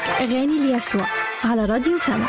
أغاني ليسوع على راديو سما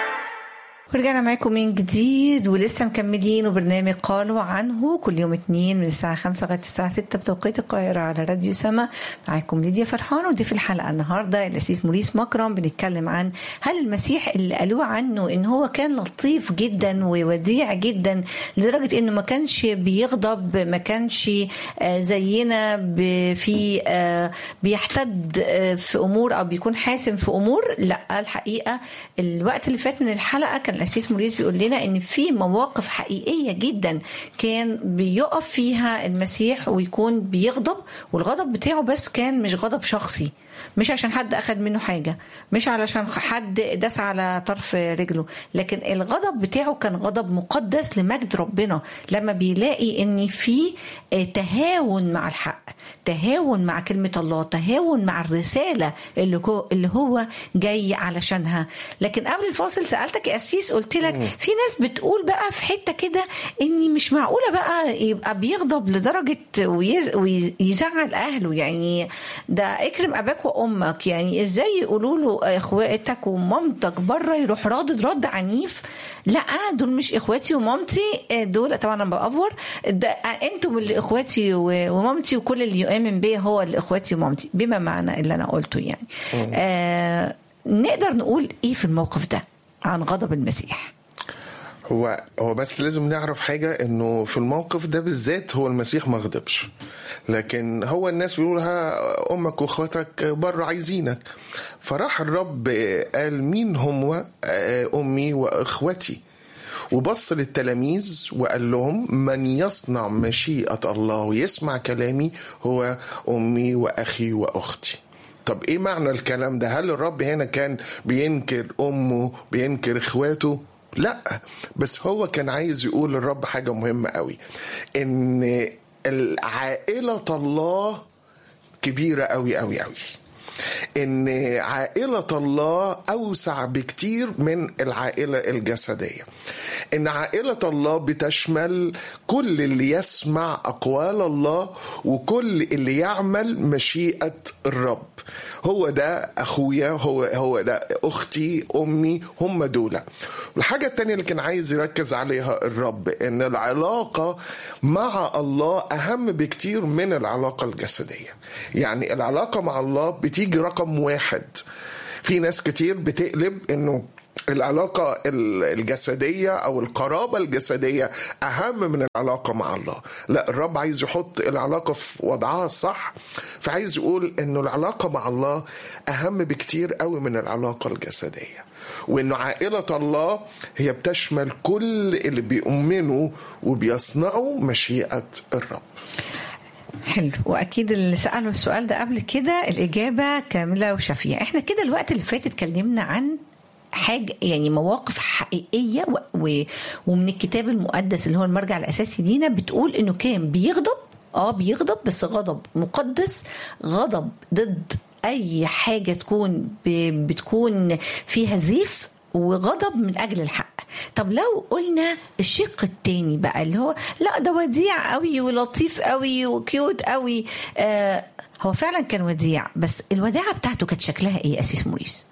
ورجعنا معاكم من جديد ولسه مكملين وبرنامج قالوا عنه كل يوم اثنين من الساعة خمسة لغاية الساعة ستة بتوقيت القاهرة على راديو سما معاكم ليديا فرحان ودي في الحلقة النهاردة الأسيس موريس مكرم بنتكلم عن هل المسيح اللي قالوه عنه إن هو كان لطيف جدا ووديع جدا لدرجة إنه ما كانش بيغضب ما كانش آه، زينا ب- في آه، بيحتد آه، في أمور أو بيكون حاسم في أمور لا الحقيقة الوقت اللي فات من الحلقة كان الأسيس موريس بيقول لنا إن في مواقف حقيقية جدا كان بيقف فيها المسيح ويكون بيغضب والغضب بتاعه بس كان مش غضب شخصي مش عشان حد أخد منه حاجة مش علشان حد داس على طرف رجله لكن الغضب بتاعه كان غضب مقدس لمجد ربنا لما بيلاقي ان في آه، تهاون مع الحق تهاون مع كلمة الله تهاون مع الرسالة اللي هو, اللي هو جاي علشانها لكن قبل الفاصل سألتك يا أسيس قلت لك في ناس بتقول بقى في حتة كده اني مش معقولة بقى يبقى بيغضب لدرجة ويز- ويزعل أهله يعني ده اكرم أباك وأمك يعني ازاي يقولوا له اخواتك ومامتك بره يروح رادد رد عنيف لا دول مش اخواتي ومامتي دول طبعا انا بأفور ده انتم اللي اخواتي و- ومامتي وكل اللي يؤمن بيه هو اللي اخواتي ومامتي بما معنى اللي انا قلته يعني آه نقدر نقول ايه في الموقف ده عن غضب المسيح هو هو بس لازم نعرف حاجة انه في الموقف ده بالذات هو المسيح ما غضبش لكن هو الناس بيقولوا ها امك واخواتك بره عايزينك فراح الرب قال مين هم امي واخوتي وبص للتلاميذ وقال لهم من يصنع مشيئة الله ويسمع كلامي هو أمي وأخي وأختي طب ايه معنى الكلام ده هل الرب هنا كان بينكر امه بينكر اخواته لا بس هو كان عايز يقول للرب حاجة مهمة قوي ان عائلة الله كبيرة قوي قوي قوي ان عائلة الله اوسع بكتير من العائلة الجسدية ان عائلة الله بتشمل كل اللي يسمع اقوال الله وكل اللي يعمل مشيئة الرب هو ده اخويا هو هو ده اختي امي هم دول الحاجة التانية اللي كان عايز يركز عليها الرب ان العلاقة مع الله اهم بكتير من العلاقة الجسدية يعني العلاقة مع الله بتيجي رقم واحد في ناس كتير بتقلب انه العلاقة الجسدية أو القرابة الجسدية أهم من العلاقة مع الله لا الرب عايز يحط العلاقة في وضعها الصح فعايز يقول أنه العلاقة مع الله أهم بكتير قوي من العلاقة الجسدية وأنه عائلة الله هي بتشمل كل اللي بيؤمنوا وبيصنعوا مشيئة الرب حلو واكيد اللي سالوا السؤال ده قبل كده الاجابه كامله وشافيه احنا كده الوقت اللي فات اتكلمنا عن حاجة يعني مواقف حقيقية و... و... ومن الكتاب المقدس اللي هو المرجع الأساسي لينا بتقول إنه كان بيغضب اه بيغضب بس غضب مقدس غضب ضد أي حاجة تكون ب... بتكون فيها زيف وغضب من أجل الحق طب لو قلنا الشق التاني بقى اللي هو لا ده وديع قوي ولطيف قوي وكيوت قوي آه هو فعلا كان وديع بس الوداعة بتاعته كانت شكلها ايه أسيس موريس؟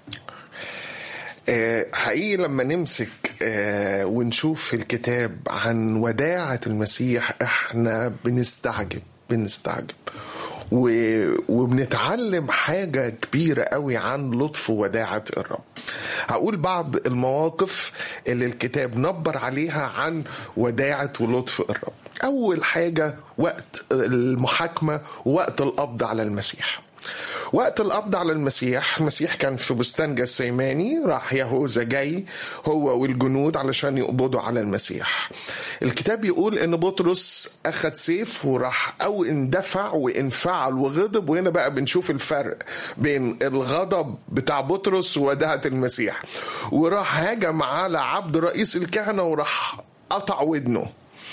آه، حقيقي لما نمسك آه، ونشوف في الكتاب عن وداعة المسيح احنا بنستعجب بنستعجب و- وبنتعلم حاجة كبيرة قوي عن لطف وداعة الرب هقول بعض المواقف اللي الكتاب نبر عليها عن وداعة ولطف الرب أول حاجة وقت المحاكمة ووقت القبض على المسيح وقت القبض على المسيح المسيح كان في بستان جسيماني راح يهوذا جاي هو والجنود علشان يقبضوا على المسيح الكتاب يقول ان بطرس اخذ سيف وراح او اندفع وانفعل وغضب وهنا بقى بنشوف الفرق بين الغضب بتاع بطرس ووداعة المسيح وراح هاجم على عبد رئيس الكهنة وراح قطع ودنه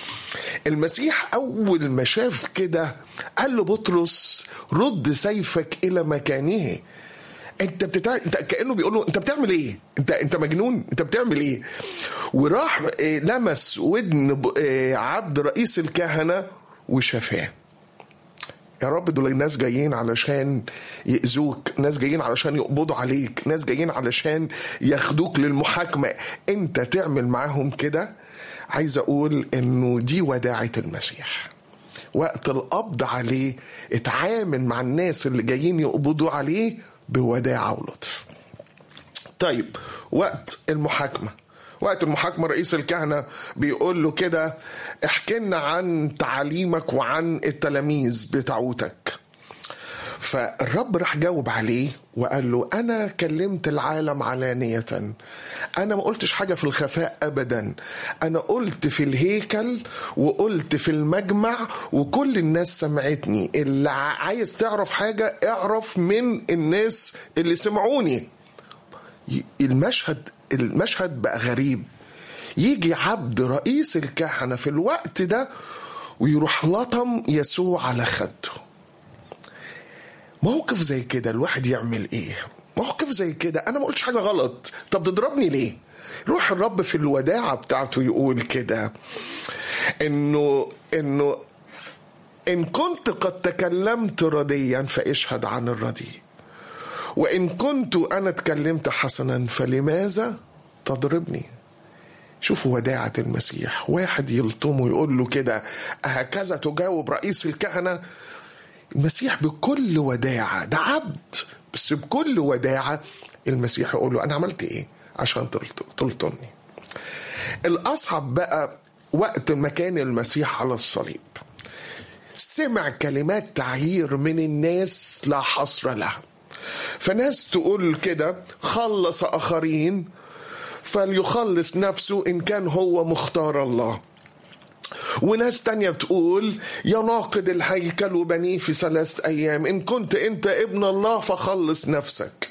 المسيح اول ما شاف كده قال له بطرس رد سيفك الى مكانه انت بتتع... انت كانه بيقول له انت بتعمل ايه انت انت مجنون انت بتعمل ايه وراح آه، لمس ودن ب- آه، عبد رئيس الكهنه وشفاه يا رب دول الناس جايين علشان يأذوك ناس جايين علشان يقبضوا عليك ناس جايين علشان ياخدوك للمحاكمة انت تعمل معاهم كده عايز اقول انه دي وداعة المسيح وقت القبض عليه اتعامل مع الناس اللي جايين يقبضوا عليه بوداعة ولطف طيب وقت المحاكمة وقت المحاكمة رئيس الكهنة بيقول له كده احكي لنا عن تعاليمك وعن التلاميذ بتاعوتك فالرب راح جاوب عليه وقال له أنا كلمت العالم علانية أنا ما قلتش حاجة في الخفاء أبدا أنا قلت في الهيكل وقلت في المجمع وكل الناس سمعتني اللي عايز تعرف حاجة اعرف من الناس اللي سمعوني المشهد المشهد بقى غريب يجي عبد رئيس الكهنة في الوقت ده ويروح لطم يسوع على خده موقف زي كده الواحد يعمل ايه موقف زي كده انا ما قلتش حاجه غلط طب تضربني ليه روح الرب في الوداعه بتاعته يقول كده انه انه ان كنت قد تكلمت رديا فاشهد عن الرديء وان كنت انا تكلمت حسنا فلماذا تضربني شوفوا وداعة المسيح واحد يلطمه يقول له كده هكذا تجاوب رئيس الكهنة المسيح بكل وداعة ده عبد بس بكل وداعة المسيح يقول له أنا عملت إيه عشان تلطمني الأصعب بقى وقت ما كان المسيح على الصليب سمع كلمات تعيير من الناس لا حصر لها فناس تقول كده خلص آخرين فليخلص نفسه إن كان هو مختار الله وناس تانية بتقول يناقض الهيكل وبنيه في ثلاث أيام إن كنت أنت ابن الله فخلص نفسك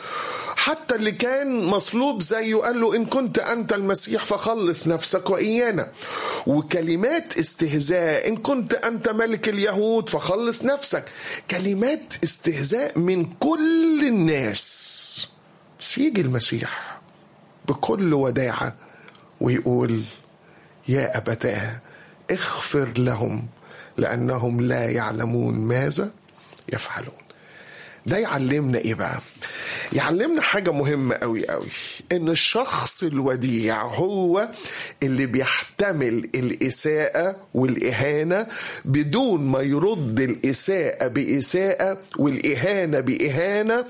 حتى اللي كان مصلوب زيه قال له إن كنت أنت المسيح فخلص نفسك وإيانا وكلمات استهزاء إن كنت أنت ملك اليهود فخلص نفسك كلمات استهزاء من كل الناس بس يجي المسيح بكل وداعة ويقول يا أبتاه اغفر لهم لأنهم لا يعلمون ماذا يفعلون ده يعلمنا ايه بقى يعلمنا حاجة مهمة قوي قوي ان الشخص الوديع هو اللي بيحتمل الإساءة والإهانة بدون ما يرد الإساءة بإساءة والإهانة بإهانة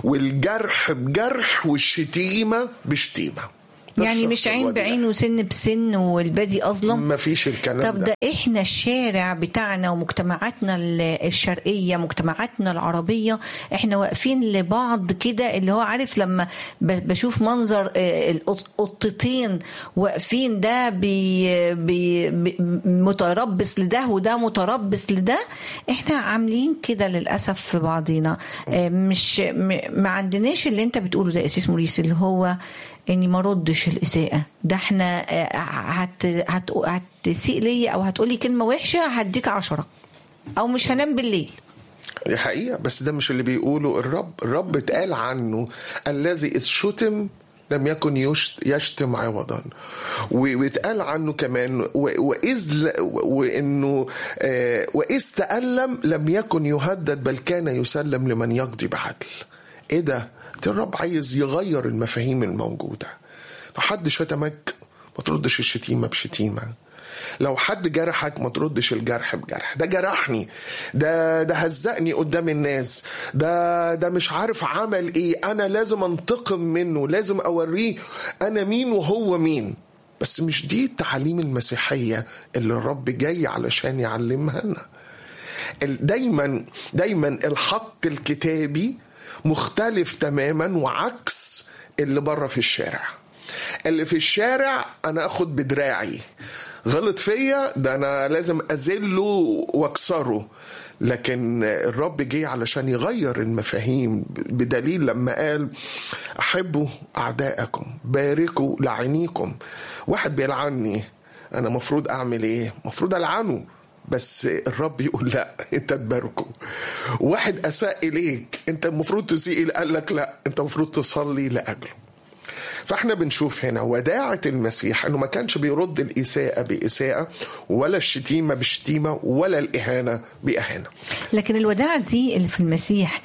والجرح بجرح والشتيمة بشتيمة ده يعني الشخص مش عين الوديع. بعين وسن بسن والبادي اظلم ما فيش الكلام طب ده احنا الشارع بتاعنا ومجتمعاتنا ال- الشرقيه مجتمعاتنا العربيه احنا واقفين لبعض كده اللي هو عارف لما ب- بشوف منظر آه، القط- قطتين واقفين ده بي بي بي- متربص لده وده متربص لده احنا عاملين كده للاسف في بعضينا آه، مش م- ما عندناش اللي انت بتقوله ده يا اسيس موريس اللي هو اني ما ردش الاساءه ده احنا آه، هت هت هتسيء ليا او هتقولي كلمه وحشه هديك عشرة او مش هنام بالليل دي حقيقة بس ده مش اللي بيقوله الرب الرب اتقال عنه الذي إذ شتم لم يكن يشت- يشتم عوضا و- واتقال عنه كمان و- وإذ ل- وإنه آه، وإذ تألم لم يكن يهدد بل كان يسلم لمن يقضي بعدل إيه ده؟ ده الرب عايز يغير المفاهيم الموجودة لو حد شتمك ما تردش الشتيمة بشتيمة لو حد جرحك ما تردش الجرح بجرح ده جرحني ده ده هزقني قدام الناس ده ده مش عارف عمل ايه انا لازم انتقم منه لازم اوريه انا مين وهو مين بس مش دي التعاليم المسيحية اللي الرب جاي علشان يعلمها لنا ال- دايما دايما الحق الكتابي مختلف تماما وعكس اللي بره في الشارع اللي في الشارع انا اخد بدراعي غلط فيا ده انا لازم اذله واكسره لكن الرب جه علشان يغير المفاهيم بدليل لما قال احبوا اعدائكم باركوا لعينيكم واحد بيلعني انا مفروض اعمل ايه مفروض العنه بس الرب يقول لا انت تباركه واحد اساء اليك انت المفروض تسيء قال لك لا انت المفروض تصلي لاجله فاحنا بنشوف هنا وداعة المسيح انه ما كانش بيرد الإساءة بإساءة ولا الشتيمة بشتيمة ولا الإهانة بإهانة لكن الوداعة دي اللي في المسيح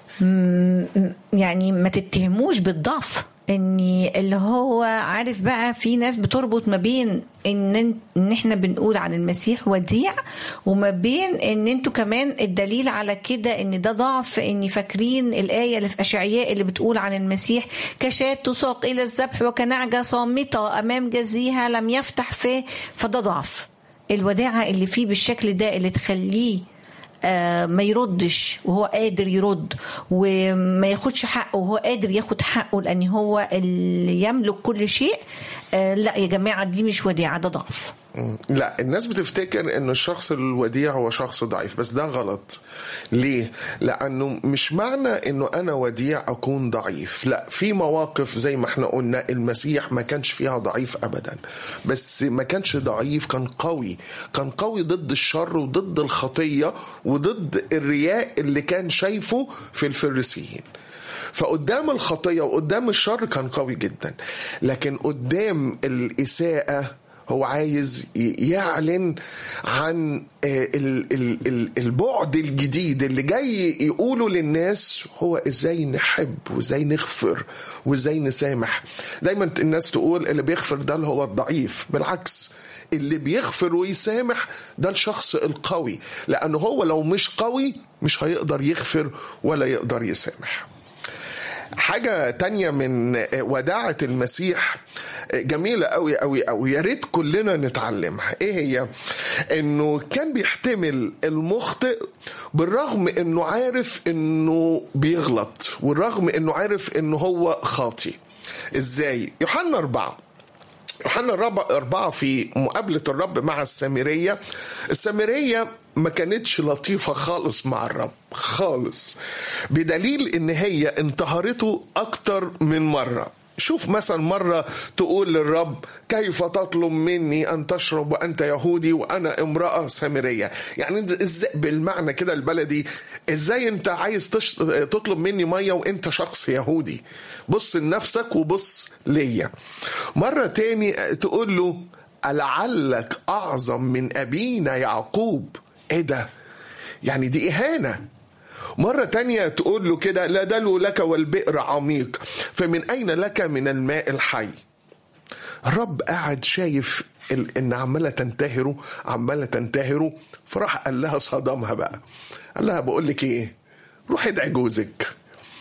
م- م- يعني ما تتهموش بالضعف اني اللي هو عارف بقى في ناس بتربط ما بين ان ان احنا بنقول عن المسيح وديع وما بين ان انتوا كمان الدليل على كده ان ده ضعف اني فاكرين الايه اللي في اشعياء اللي بتقول عن المسيح كشاة تساق الى الذبح وكنعجه صامته امام جزيها لم يفتح فيه فده ضعف الوداعه اللي فيه بالشكل ده اللي تخليه آه، ما يردش وهو قادر يرد وما ياخدش حقه وهو قادر ياخد حقه لان هو اللي يملك كل شيء آه، لا يا جماعه دي مش وديعه ده ضعف مم. لا الناس بتفتكر ان الشخص الوديع هو شخص ضعيف بس ده غلط ليه لانه مش معنى انه انا وديع اكون ضعيف لا في مواقف زي ما احنا قلنا المسيح ما كانش فيها ضعيف ابدا بس ما كانش ضعيف كان قوي كان قوي ضد الشر وضد الخطيه وضد الرياء اللي كان شايفه في الفريسيين فقدام الخطيه وقدام الشر كان قوي جدا لكن قدام الاساءه هو عايز ي- يعلن عن آه، ال- ال- ال- البعد الجديد اللي جاي يقوله للناس هو ازاي نحب وازاي نغفر وازاي نسامح دايما الناس تقول اللي بيغفر ده اللي هو الضعيف بالعكس اللي بيغفر ويسامح ده الشخص القوي لانه هو لو مش قوي مش هيقدر يغفر ولا يقدر يسامح حاجة تانية من وداعة المسيح جميلة قوي قوي قوي يا ريت كلنا نتعلمها ايه هي انه كان بيحتمل المخطئ بالرغم انه عارف انه بيغلط والرغم انه عارف انه هو خاطي ازاي يوحنا أربعة يوحنا الرب أربعة في مقابلة الرب مع السامرية السامرية ما كانتش لطيفة خالص مع الرب خالص بدليل ان هي انتهرته اكتر من مرة شوف مثلا مرة تقول للرب كيف تطلب مني أن تشرب وأنت يهودي وأنا امرأة سامرية يعني إزاي بالمعنى كده البلدي إزاي أنت عايز تش... تطلب مني مية وأنت شخص يهودي بص لنفسك وبص ليا مرة تاني تقول له ألعلك أعظم من أبينا يعقوب إيه ده يعني دي إهانة مرة تانية تقول له كده لا دلو لك والبئر عميق فمن أين لك من الماء الحي الرب قاعد شايف ال- ان عماله تنتهره عماله تنتهره فراح قال لها صدمها بقى قال لها بقول لك ايه روح ادعي جوزك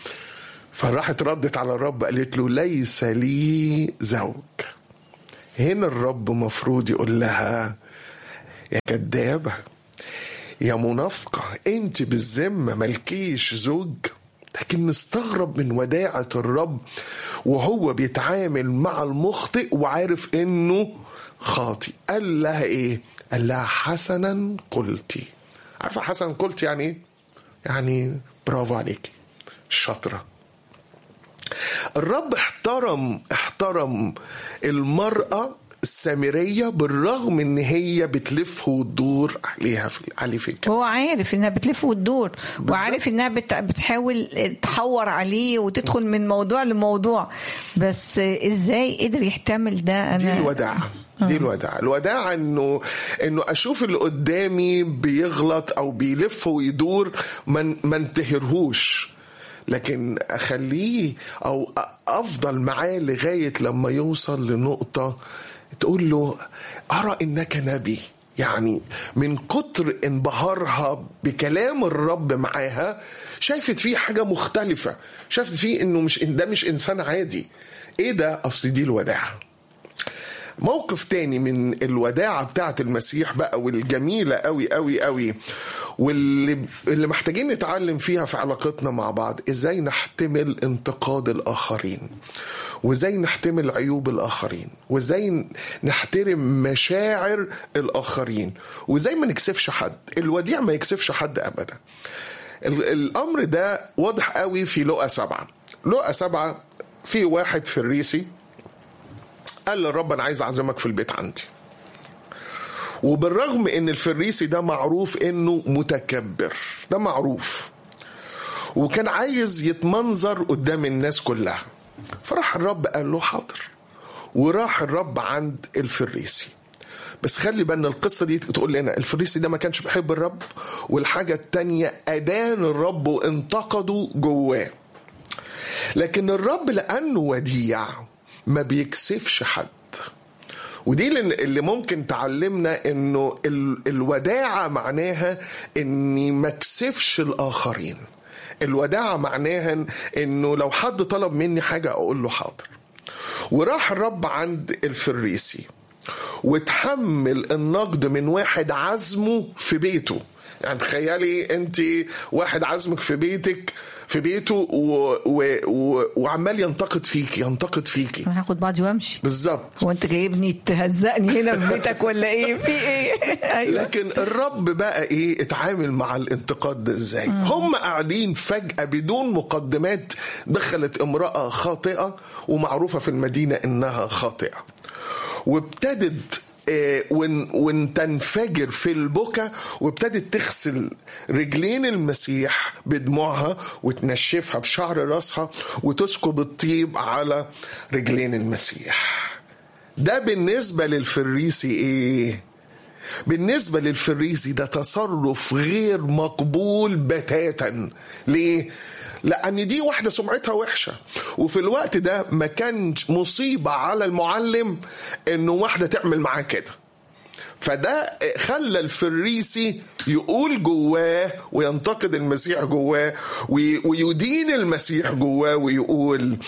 فراحت ردت على الرب قالت له ليس لي زوج هنا الرب مفروض يقول لها يا كدابه يا منافقة انت بالذمة ملكيش زوج لكن نستغرب من وداعة الرب وهو بيتعامل مع المخطئ وعارف انه خاطئ قال لها ايه قال لها حسنا قلتي عارفة حسنا قلت يعني ايه يعني برافو عليكي شاطرة الرب احترم احترم المرأة السامرية بالرغم ان هي بتلف وتدور عليها في عليه في الكلام هو عارف انها بتلف وتدور وعارف انها بت- بتحاول تحور عليه وتدخل من موضوع لموضوع بس ازاي قدر يحتمل ده انا دي الوداعة دي الوداعة الوداعة انه انه اشوف اللي قدامي بيغلط او بيلف ويدور ما ما انتهرهوش لكن اخليه او أ- افضل معاه لغاية لما يوصل لنقطة تقول له ارى انك نبي يعني من كتر انبهارها بكلام الرب معاها شافت فيه حاجة مختلفة شافت فيه انه مش ده مش انسان عادي ايه ده اصل دي الوداعه موقف تاني من الوداعة بتاعة المسيح بقى والجميلة قوي قوي قوي واللي اللي محتاجين نتعلم فيها في علاقتنا مع بعض ازاي نحتمل انتقاد الآخرين وازاي نحتمل عيوب الآخرين وازاي نحترم مشاعر الآخرين وازاي ما نكسفش حد الوديع ما يكسفش حد أبدا ال- الأمر ده واضح قوي في لقا سبعة لقا سبعة في واحد فريسي قال للرب انا عايز اعزمك في البيت عندي وبالرغم ان الفريسي ده معروف انه متكبر ده معروف وكان عايز يتمنظر قدام الناس كلها فراح الرب قال له حاضر وراح الرب عند الفريسي بس خلي بالنا القصه دي تقول لنا الفريسي ده ما كانش بيحب الرب والحاجه التانيه ادان الرب وانتقده جواه لكن الرب لانه وديع ما بيكسفش حد ودي اللي ممكن تعلمنا انه الوداعه معناها اني ما اكسفش الاخرين الوداعه معناها انه لو حد طلب مني حاجه اقول له حاضر وراح الرب عند الفريسي وتحمل النقد من واحد عزمه في بيته يعني تخيلي انت واحد عزمك في بيتك في بيته و... و... و... وعمال ينتقد فيك ينتقد فيكي انا هاخد بعضي وامشي بالظبط وانت جايبني تهزقني هنا في بيتك ولا ايه في ايه أيوة. لكن الرب بقى ايه اتعامل مع الانتقاد ده ازاي هم قاعدين فجأة بدون مقدمات دخلت امرأة خاطئة ومعروفة في المدينة انها خاطئة وابتدت وان تنفجر في البكا وابتدت تغسل رجلين المسيح بدموعها وتنشفها بشعر راسها وتسكب الطيب على رجلين المسيح ده بالنسبه للفريسي ايه بالنسبه للفريسي ده تصرف غير مقبول بتاتا ليه لان دي واحده سمعتها وحشه وفي الوقت ده ما كانش مصيبه على المعلم انه واحده تعمل معاه كده فده خلى الفريسي يقول جواه وينتقد المسيح جواه ويدين المسيح جواه ويقول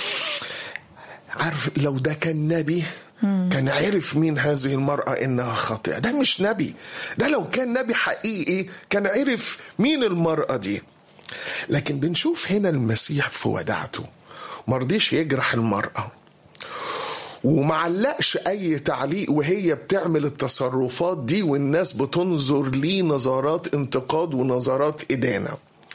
عارف لو ده كان نبي كان عرف مين هذه المرأة إنها خاطئة ده مش نبي ده لو كان نبي حقيقي كان عرف مين المرأة دي لكن بنشوف هنا المسيح في وداعته مرضيش يجرح المرأة ومعلقش أي تعليق وهي بتعمل التصرفات دي والناس بتنظر ليه نظرات انتقاد ونظرات إدانة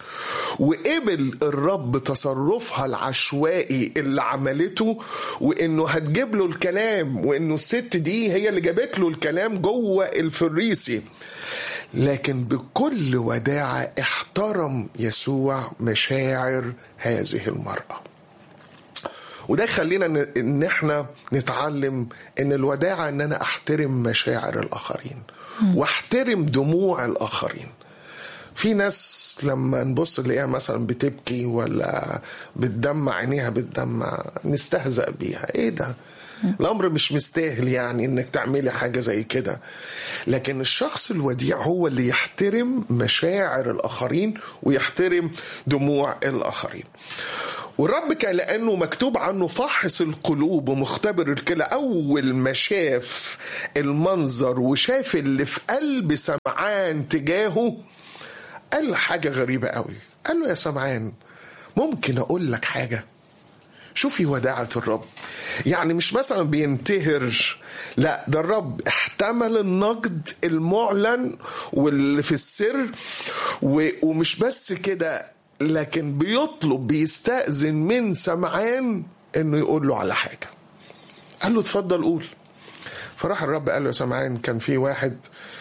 وقبل الرب تصرفها العشوائي اللي عملته وانه هتجيب له الكلام وانه الست دي هي اللي جابت له الكلام جوه الفريسي لكن بكل وداعة احترم يسوع مشاعر هذه المرأة وده خلينا ان احنا نتعلم ان الوداعة ان انا احترم مشاعر الاخرين واحترم دموع الاخرين في ناس لما نبص نلاقيها مثلا بتبكي ولا بتدمع عينيها بتدمع نستهزأ بيها ايه ده الامر مش مستاهل يعني انك تعملي حاجه زي كده لكن الشخص الوديع هو اللي يحترم مشاعر الاخرين ويحترم دموع الاخرين والرب كان لانه مكتوب عنه فحص القلوب ومختبر الكلى اول ما شاف المنظر وشاف اللي في قلب سمعان تجاهه قال حاجه غريبه قوي قال له يا سمعان ممكن اقول لك حاجه شوفي وداعة الرب يعني مش مثلا بينتهر لا ده الرب احتمل النقد المعلن واللي في السر ومش بس كده لكن بيطلب بيستأذن من سمعان انه يقول له على حاجة قال له اتفضل قول فراح الرب قال له يا سمعان كان في واحد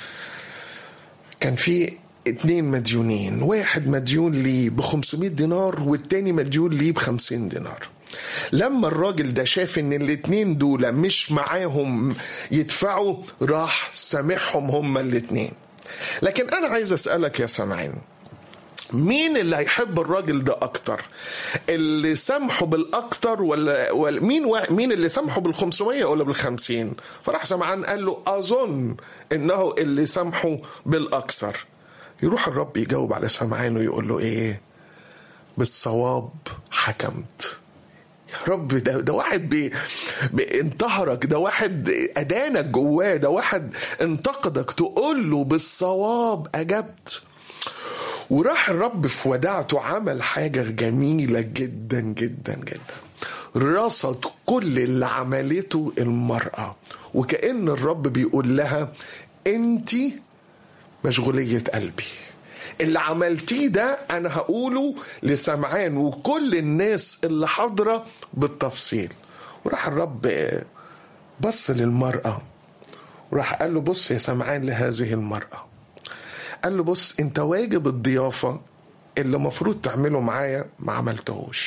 كان في اتنين مديونين واحد مديون ليه ب 500 دينار والتاني مديون ليه ب 50 دينار لما الراجل ده شاف ان الاتنين دول مش معاهم يدفعوا راح سامحهم هما الاتنين لكن انا عايز اسألك يا سامعين مين اللي هيحب الراجل ده اكتر اللي سامحه بالاكتر ولا, ولا مين و... مين اللي سامحه بال500 ولا بال50 فراح سمعان قال له اظن انه اللي سامحه بالاكثر يروح الرب يجاوب على سمعان ويقول له ايه بالصواب حكمت يا رب ده, ده واحد بي انتهرك ده واحد ادانك جواه ده واحد انتقدك تقول له بالصواب اجبت وراح الرب في وداعته عمل حاجة جميلة جدا جدا جدا رصد كل اللي عملته المرأة وكأن الرب بيقول لها انت مشغولية قلبي اللي عملتيه ده انا هقوله لسمعان وكل الناس اللي حاضرة بالتفصيل وراح الرب بص للمرأة وراح قال له بص يا سمعان لهذه المرأة قال له بص انت واجب الضيافة اللي المفروض تعمله معايا ما عملتهوش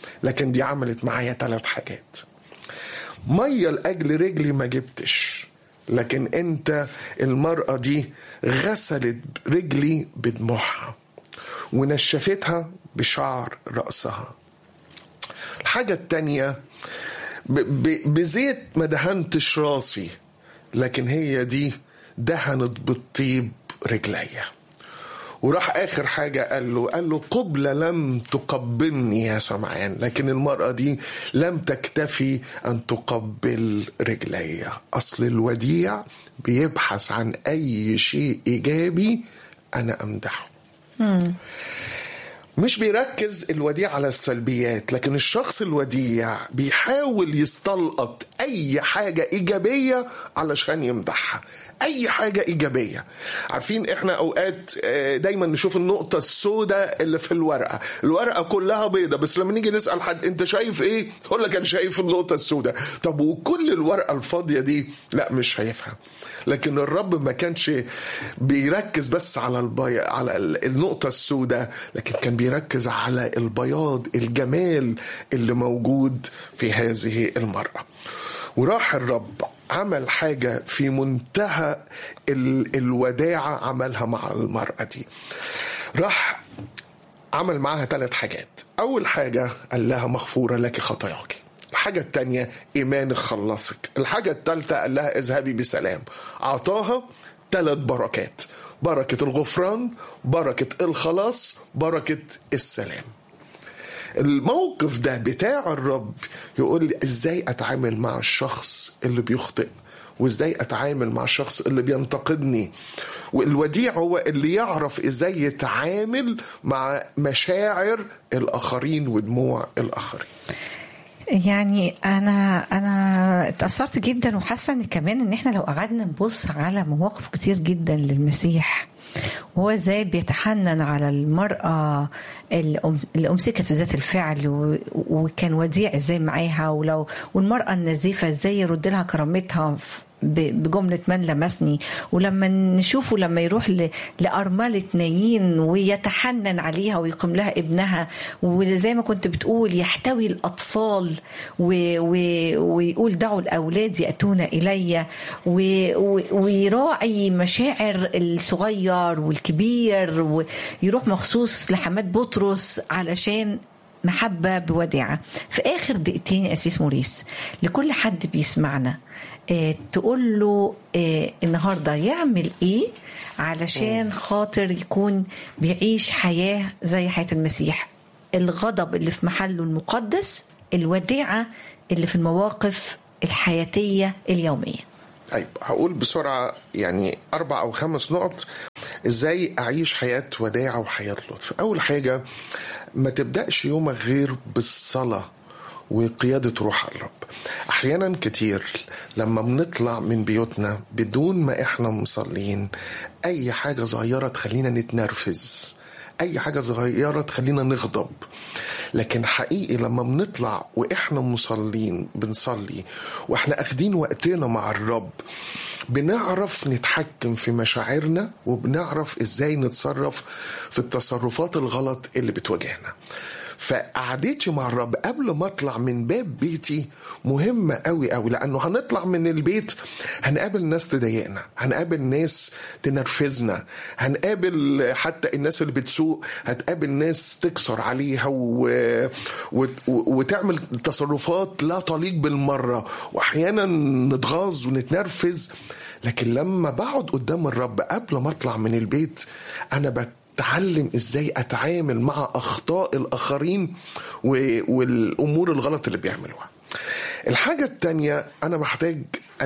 لكن دي عملت معايا ثلاث حاجات ميه لاجل رجلي ما جبتش لكن انت المراه دي غسلت رجلي بدموعها ونشفتها بشعر راسها الحاجه التانيه ب- ب- بزيت ما دهنتش راسي لكن هي دي دهنت بالطيب رجليا وراح اخر حاجه قال له قال له قبله لم تقبلني يا سمعان لكن المراه دي لم تكتفي ان تقبل رجليا اصل الوديع بيبحث عن اي شيء ايجابي انا امدحه مش بيركز الوديع على السلبيات لكن الشخص الوديع بيحاول يستلقط اي حاجة ايجابية علشان يمدحها اي حاجة ايجابية عارفين احنا اوقات آه، دايما نشوف النقطة السوداء اللي في الورقة الورقة كلها بيضة بس لما نيجي نسأل حد انت شايف ايه يقول لك انا شايف النقطة السوداء طب وكل الورقة الفاضية دي لا مش شايفها لكن الرب ما كانش بيركز بس على البي... على ال- النقطة السوداء لكن كان بيركز على البياض الجمال اللي موجود في هذه المرأة وراح الرب عمل حاجة في منتهى ال... الوداعة عملها مع المرأة دي راح عمل معاها ثلاث حاجات أول حاجة قال لها مغفورة لك خطاياك الحاجة التانية إيمان خلصك الحاجة التالتة قال لها اذهبي بسلام أعطاها ثلاث بركات بركة الغفران بركة الخلاص بركة السلام الموقف ده بتاع الرب يقول لي ازاي اتعامل مع الشخص اللي بيخطئ وازاي اتعامل مع الشخص اللي بينتقدني والوديع هو اللي يعرف ازاي يتعامل مع مشاعر الاخرين ودموع الاخرين يعني انا انا اتاثرت جدا وحاسه ان كمان ان احنا لو قعدنا نبص على مواقف كتير جدا للمسيح وهو ازاي بيتحنن على المرأة اللي أم- اللي أمسكت في ذات الفعل و- وكان وديع ازاي معاها ولو والمرأة النزيفة ازاي يرد لها كرامتها ب- بجملة من لمسني ولما نشوفه لما يروح ل- لأرملة نايين ويتحنن عليها ويقيم لها ابنها وزي ما كنت بتقول يحتوي الأطفال و و ويقول دعوا الأولاد يأتون إلي و و ويراعي مشاعر الصغير والكبير ويروح مخصوص لحماد بطرس علشان محبة بوداعة في آخر دقيقتين يا أسيس موريس لكل حد بيسمعنا آه تقول له آه النهاردة يعمل إيه علشان خاطر يكون بيعيش حياة زي حياة المسيح الغضب اللي في محله المقدس الوداعة اللي في المواقف الحياتية اليومية طيب هقول بسرعة يعني أربع أو خمس نقط إزاي أعيش حياة وداعة وحياة لطف أول حاجة ما تبدأش يومك غير بالصلاة وقيادة روح الرب أحيانا كتير لما بنطلع من بيوتنا بدون ما إحنا مصلين أي حاجة صغيرة تخلينا نتنرفز أي حاجة صغيرة تخلينا نغضب لكن حقيقي لما بنطلع واحنا مصلين بنصلي واحنا اخدين وقتنا مع الرب بنعرف نتحكم في مشاعرنا وبنعرف ازاي نتصرف في التصرفات الغلط اللي بتواجهنا فقعدتي مع الرب قبل ما اطلع من باب بيتي مهمة قوي قوي لانه هنطلع من البيت هنقابل ناس تضايقنا هنقابل ناس تنرفزنا هنقابل حتى الناس اللي بتسوق هتقابل ناس تكسر عليها و... و... وتعمل تصرفات لا تليق بالمرة واحيانا نتغاظ ونتنرفز لكن لما بقعد قدام الرب قبل ما اطلع من البيت انا بت اتعلم ازاي اتعامل مع اخطاء الاخرين والامور الغلط اللي بيعملوها الحاجة التانية انا محتاج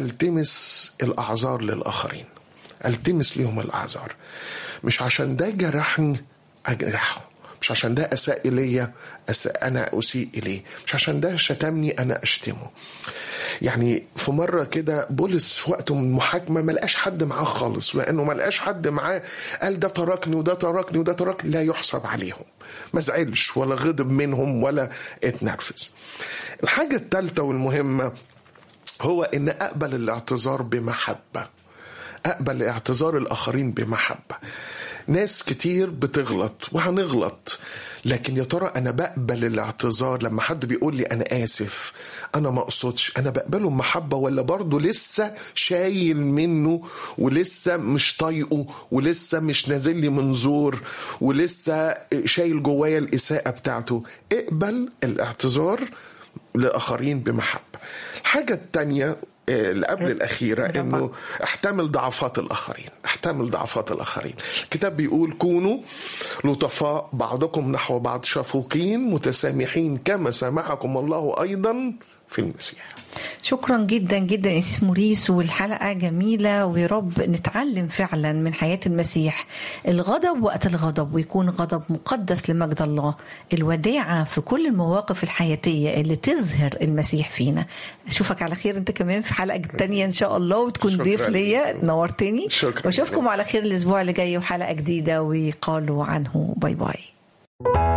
التمس الاعذار للاخرين التمس ليهم الاعذار مش عشان ده جرحني اجرحه مش عشان ده اساء الي أساء انا اسيء اليه مش عشان ده شتمني انا اشتمه يعني في مره كده بولس في وقته من المحاكمه ما لقاش حد معاه خالص لانه ما لقاش حد معاه قال ده تركني وده تركني وده تركني لا يحسب عليهم ما زعلش ولا غضب منهم ولا اتنرفز الحاجه الثالثه والمهمه هو ان اقبل الاعتذار بمحبه اقبل اعتذار الاخرين بمحبه ناس كتير بتغلط وهنغلط لكن يا ترى انا بقبل الاعتذار لما حد بيقول لي انا اسف انا ما اقصدش انا بقبله بمحبه ولا برضه لسه شايل منه ولسه مش طايقه ولسه مش نازل لي منظور ولسه شايل جوايا الاساءه بتاعته اقبل الاعتذار لاخرين بمحبه الحاجه التانيه اللي قبل الأخيرة طبعا. إنه احتمل ضعفات الآخرين احتمل ضعفات الآخرين الكتاب بيقول كونوا لطفاء بعضكم نحو بعض شفوقين متسامحين كما سامحكم الله أيضا في المسيح شكرا جدا جدا اسيس موريس والحلقه جميله ويا رب نتعلم فعلا من حياه المسيح الغضب وقت الغضب ويكون غضب مقدس لمجد الله الوداعه في كل المواقف الحياتيه اللي تظهر المسيح فينا اشوفك على خير انت كمان في حلقه تانية ان شاء الله وتكون شكراً ضيف ليا جداً. نورتني شكراً واشوفكم جداً. على خير الاسبوع اللي جاي وحلقه جديده وقالوا عنه باي باي